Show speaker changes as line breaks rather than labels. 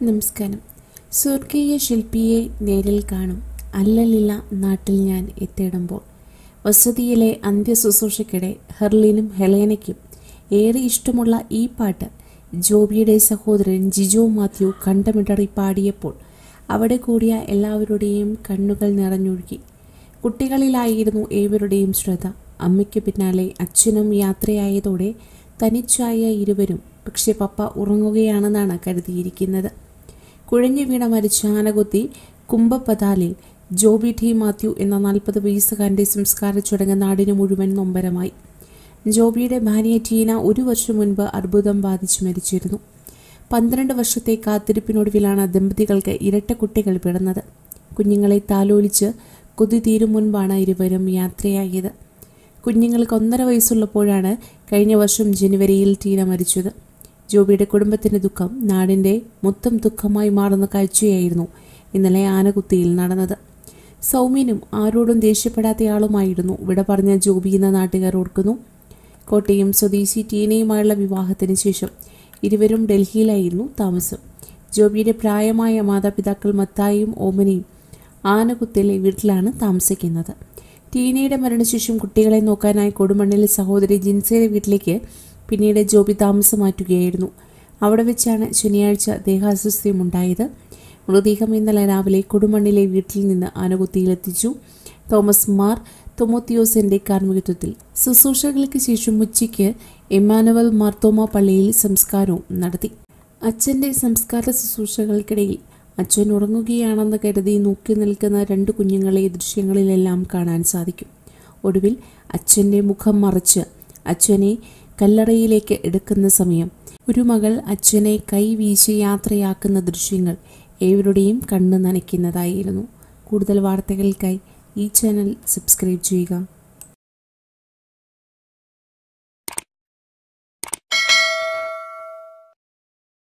നമസ്കാരം സ്വർഗീയ ശില്പിയെ നേരിൽ കാണും അല്ലലില്ല നാട്ടിൽ ഞാൻ എത്തിയിടുമ്പോൾ വസതിയിലെ അന്ത്യശുശ്രൂഷയ്ക്കിടെ ഹെർലിനും ഹെലേനയ്ക്കും ഏറെ ഇഷ്ടമുള്ള ഈ പാട്ട് ജോബിയുടെ സഹോദരൻ ജിജോ മാത്യു കണ്ടമിടറി പാടിയപ്പോൾ അവിടെ കൂടിയ എല്ലാവരുടെയും കണ്ണുകൾ നിറഞ്ഞൊഴുകി കുട്ടികളിലായിരുന്നു ഏവരുടെയും ശ്രദ്ധ അമ്മയ്ക്ക് പിന്നാലെ അച്ഛനും യാത്രയായതോടെ തനിച്ചായ ഇരുവരും പക്ഷെ പപ്പ ഉറങ്ങുകയാണെന്നാണ് കരുതിയിരിക്കുന്നത് കുഴഞ്ഞു വീണ മരിച്ച ആനകുത്തി കുംഭപ്പതാലിൽ ജോബി ടി മാത്യു എന്ന നാൽപ്പത് വയസ്സുകാരൻ്റെ സംസ്കാര ചടങ്ങ് നാടിന് മുഴുവൻ നൊമ്പരമായി ജോബിയുടെ ഭാര്യ ടീന ഒരു വർഷം മുൻപ് അർബുദം ബാധിച്ച് മരിച്ചിരുന്നു പന്ത്രണ്ട് വർഷത്തെ കാത്തിരിപ്പിനൊടുവിലാണ് ദമ്പതികൾക്ക് ഇരട്ട കുട്ടികൾ പിറന്നത് കുഞ്ഞുങ്ങളെ താലോലിച്ച് കൊതി തീരും മുൻപാണ് ഇരുവരും യാത്രയായത് കുഞ്ഞുങ്ങൾക്ക് ഒന്നര വയസ്സുള്ളപ്പോഴാണ് കഴിഞ്ഞ വർഷം ജനുവരിയിൽ ടീന മരിച്ചത് ജോബിയുടെ കുടുംബത്തിൻ്റെ ദുഃഖം നാടിൻ്റെ മൊത്തം ദുഃഖമായി മാറുന്ന കാഴ്ചയായിരുന്നു ഇന്നലെ ആനകുത്തിയിൽ നടന്നത് സൗമ്യനും ആരോടും ദേഷ്യപ്പെടാത്തയാളുമായിരുന്നു വിട പറഞ്ഞ ജോബി എന്ന നാട്ടുകാർ ഓർക്കുന്നു കോട്ടയം സ്വദേശി ടീനയുമായുള്ള വിവാഹത്തിന് ശേഷം ഇരുവരും ഡൽഹിയിലായിരുന്നു താമസം ജോബിയുടെ പ്രായമായ മാതാപിതാക്കൾ മത്തായും ഓമനയും ആനകുത്തിലെ വീട്ടിലാണ് താമസിക്കുന്നത് ടീനയുടെ മരണശേഷം കുട്ടികളെ നോക്കാനായി കൊടുമണ്ണിലെ സഹോദരി ജിൻസയുടെ വീട്ടിലേക്ക് പിന്നീട് ജോബി താമസം മാറ്റുകയായിരുന്നു അവിടെ വെച്ചാണ് ശനിയാഴ്ച ദേഹാസ്വസ്ഥ്യമുണ്ടായത് മൃതദേഹം ഇന്നലെ രാവിലെ കൊടുമണ്ണിലെ വീട്ടിൽ നിന്ന് ആനകുത്തിയിലെത്തിച്ചു തോമസ് മാർ തൊമോത്തിയോസിന്റെ കാർമ്മികത്വത്തിൽ ശുശ്രൂഷകൾക്ക് ശേഷം ഉച്ചയ്ക്ക് എമ്മാനുവൽ മാർത്തോമ പള്ളിയിൽ സംസ്കാരവും നടത്തി അച്ഛൻ്റെ സംസ്കാര ശുശ്രൂഷകൾക്കിടയിൽ അച്ഛൻ ഉറങ്ങുകയാണെന്ന് കരുതി നോക്കി നിൽക്കുന്ന രണ്ട് കുഞ്ഞുങ്ങളെ ദൃശ്യങ്ങളിലെല്ലാം കാണാൻ സാധിക്കും ഒടുവിൽ അച്ഛൻ്റെ മുഖം മറച്ച് അച്ഛനെ കല്ലറയിലേക്ക് എടുക്കുന്ന സമയം ഒരു മകൾ അച്ഛനെ കൈവീശി യാത്രയാക്കുന്ന ദൃശ്യങ്ങൾ ഏവരുടെയും കണ്ണ് നനയ്ക്കുന്നതായിരുന്നു കൂടുതൽ വാർത്തകൾക്കായി ഈ ചാനൽ സബ്സ്ക്രൈബ് ചെയ്യുക